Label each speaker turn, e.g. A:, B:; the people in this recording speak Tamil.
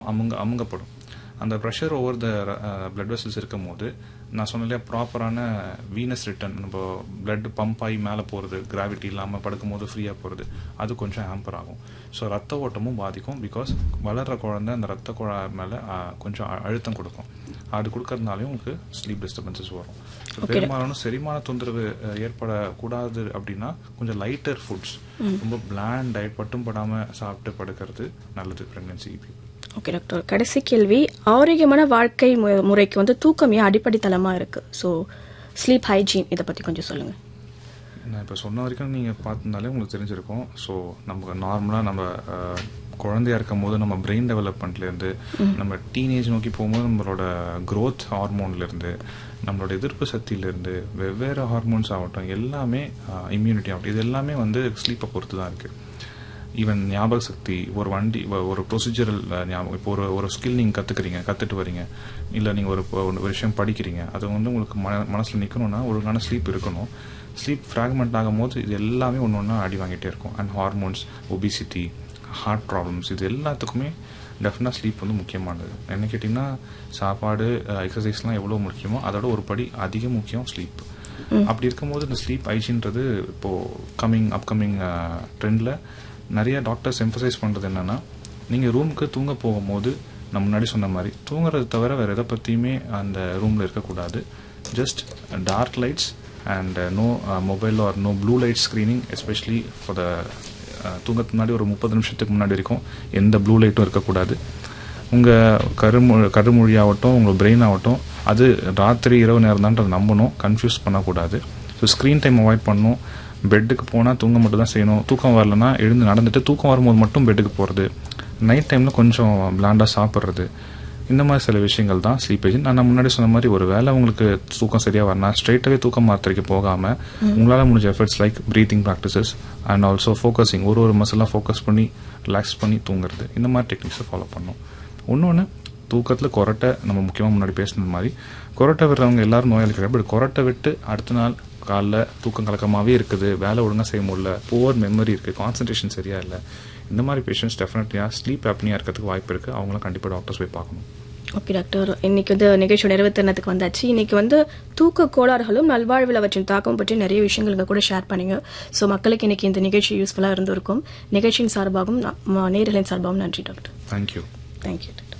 A: அமுங்க அமுங்கப்படும் அந்த pressure over the blood vessels இருக்கும் போது நான் சொன்ன இல்லையா ப்ராப்பரான வீனஸ் ரிட்டர்ன் நம்ம பிளட் பம்ப் ஆகி மேலே போகிறது கிராவிட்டி இல்லாமல் படுக்கும்போது ஃப்ரீயாக போகிறது அது கொஞ்சம் ஹேம்பர் ஆகும் ஸோ ரத்த ஓட்டமும் பாதிக்கும் பிகாஸ் வளர்கிற குழந்தை அந்த ரத்த குழாய் மேலே கொஞ்சம் அ- அழுத்தம் கொடுக்கும் அது கொடுக்கறதுனாலையும் உங்களுக்கு ஸ்லீப் டிஸ்டர்பன்சஸ் வரும் So, பெரும்பாலான செரிமான தொந்தரவு அஹ், ஏற்படக்கூடாது அப்படின்னா கொஞ்சம் லைட்டர் ஃபுட்ஸ் ரொம்ப பிளாண்ட் டயட் பட்டும் படாமல் சாப்பிட்டு படுக்கிறது நல்லது ப்ரெக்னன்சி
B: ஓகே டாக்டர் கடைசி கேள்வி ஆரோக்கியமான வாழ்க்கை மு- முறைக்கு வந்து தூக்கம் ஏன் அடிப்படை தளமா இருக்கு ஸோ ஸ்லீப் ஹைஜீன் இதை பத்தி கொஞ்சம் சொல்லுங்க
A: நான் இப்போ சொன்ன வரைக்கும் நீங்கள் பார்த்திருந்தாலே உங்களுக்கு தெரிஞ்சிருக்கும் ஸோ நம்ம நார்மலாக நம்ம அஹ், குழந்தையா இருக்கும் போது நம்ம பிரெயின் டெவலப்மெண்ட்லேருந்து நம்ம டீனேஜ் நோக்கி போகும்போது நம்மளோட growth ஹார்மோன்லேருந்து நம்மளோட எதிர்ப்பு சக்தியிலேருந்து வெவ்வேறு ஹார்மோன்ஸ் ஆகட்டும் எல்லாமே இம்யூனிட்டி ஆகட்டும் இது எல்லாமே வந்து ஸ்லீப்பை பொறுத்து தான் இருக்குது ஈவன் ஞாபக சக்தி ஒரு வண்டி ஒ- ஒரு ப்ரொசீஜரல் ஞாபகம் இப்போ ஒரு ஒரு ஸ்கில் நீங்கள் கற்றுக்குறீங்க கற்றுட்டு வரீங்க இல்லை நீங்கள் ஒரு ஒரு விஷயம் படிக்கிறீங்க அது வந்து உங்களுக்கு மன மனசில் நிற்கணும்னா ஒழுங்கான ஸ்லீப் இருக்கணும் ஸ்லீப் ஃப்ராக்மெண்ட் ஆகும்போது இது எல்லாமே ஒன்று ஒன்றா அடி வாங்கிட்டே இருக்கும் and hormones obesity heart problems இது எல்லாத்துக்குமே டெஃபினட்டாக ஸ்லீப் வந்து முக்கியமானது என்ன கேட்டிங்கன்னா சாப்பாடு எக்ஸசைஸ்லாம் எவ்வளோ முக்கியமோ அதோட ஒரு படி அதிக முக்கியம் ஸ்லீப் அப்படி இருக்கும்போது இந்த ஸ்லீப் ஐஜின்றது இப்போ கம்மிங் அப்கமிங் ட்ரெண்டில் நிறைய டாக்டர்ஸ் எம்பசைஸ் பண்ணுறது என்னன்னா நீங்கள் ரூமுக்கு தூங்க போகும்போது நான் முன்னாடி சொன்ன மாதிரி தூங்குறது தவிர வேறு எதை பற்றியுமே அந்த ரூமில் இருக்கக்கூடாது just dark lights and no mobile or no blue light screening especially for the தூங்கத்துக்கு முன்னாடி ஒரு முப்பது நிமிஷத்துக்கு முன்னாடி வரைக்கும் எந்த ப்ளூ லைட்டும் இருக்கக்கூடாது உங்கள் கருமொ கருமொழி ஆகட்டும் உங்கள் பிரெயின் ஆகட்டும் அது ராத்திரி இரவு நேரம் தான் நம்பணும் கன்ஃபியூஸ் பண்ணக்கூடாது ஸோ ஸ்க்ரீன் டைம் அவாய்ட் பண்ணணும் பெட்டுக்கு போனால் தூங்க மட்டும் தான் செய்யணும் தூக்கம் வரலன்னா எழுந்து நடந்துட்டு தூக்கம் வரும்போது மட்டும் பெட்டுக்கு போகிறது நைட் டைமில் கொஞ்சம் பிளாண்டாக சாப்பிட்றது இந்த மாதிரி சில விஷயங்கள் தான் ஸ்லீப் ஏஜ் நான் முன்னாடி சொன்ன மாதிரி ஒரு வேளை உங்களுக்கு தூக்கம் சரியாக வரணும் ஸ்ட்ரைட்டாகவே தூக்கம் மாத்திரைக்கு போகாமல் உங்களால் முடிஞ்ச efforts like breathing practices and also focusing ஒரு ஒரு மசிலாக ஃபோக்கஸ் பண்ணி ரிலாக்ஸ் பண்ணி தூங்குறது இந்த மாதிரி டெக்னிக்ஸை ஃபாலோ பண்ணணும் இன்னொன்று தூக்கத்தில் கொரட்டை நம்ம முக்கியமாக முன்னாடி பேசினது மாதிரி கொரட்டை விடுறவங்க எல்லாரும் நோயாளி கிடையாது பட் கொரட்டை விட்டு அடுத்த நாள் காலைல தூக்கம் கலக்கமாகவே இருக்குது வேலை ஒழுங்காக செய்ய முடியல புவர் மெமரி இருக்குது கான்சன்ட்ரேஷன் சரியா இல்லை இந்த மாதிரி பேஷண்ட்ஸ் டெஃபினெட்லியாக ஸ்லீப் ஆப்னியாக இருக்கிறதுக்கு வாய்ப்பு இருக்குது அவங்களாம் கண்டிப்பாக டாக்டர்ஸ் போய் பார்க்கணும்
B: ஓகே டாக்டர் இன்னைக்கு வந்து நிகழ்ச்சியோட நிறைவேற்றினதுக்கு வந்தாச்சு இன்னைக்கு வந்து தூக்க கோளாறுகளும் நல்வாழ்வில் அவற்றின் தாக்கம் பற்றி நிறைய விஷயங்கள் இங்க கூட ஷேர் பண்ணீங்க ஸோ மக்களுக்கு இன்னைக்கு இந்த நிகழ்ச்சி யூஸ்ஃபுல்லாக இருந்திருக்கும் நிகழ்ச்சியின் சார்பாகவும் ந- ம- நேயர்களின் சார்பாகவும் நன்றி டாக்டர்
A: தேங்க்யூ
B: தேங்க்யூ